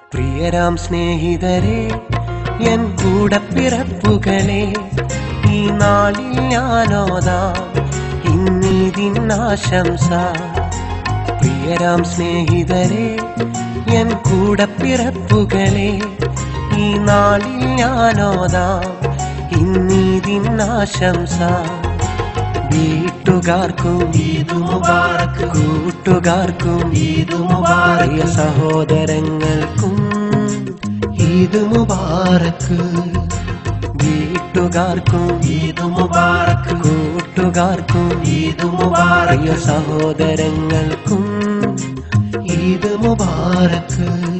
പ്രിയരാം സ്നേഹിതരെ എൻ കൂടപ്പിറപ്പുകളെ ഈ നാളിൽ ഞാനോതാം ഇന്നീതിന്നാശംസ പ്രിയരാം സ്നേഹിതരെ എൻ കൂടപ്പിറപ്പുകളെ ഈ നാളിൽ ഞാനോതാം ഇന്നീതിന്നാശംസ വീട്ടുകാർക്കും ഈദ് മുബാറക്ക് കൂട്ടുകാർക്കും ഈദ് മുബാറക്ക് പ്രിയ സഹോദരങ്ങൾക്കും ഈദ് മുബാറക്ക് വീട്ടുകാർക്കും ഈദ് മുബാറക്ക് കൂട്ടുകാർക്കും ഈദ് മുബാറക്ക് പ്രിയ സഹോദരങ്ങൾക്കും ഈദ് മുബാറക്ക്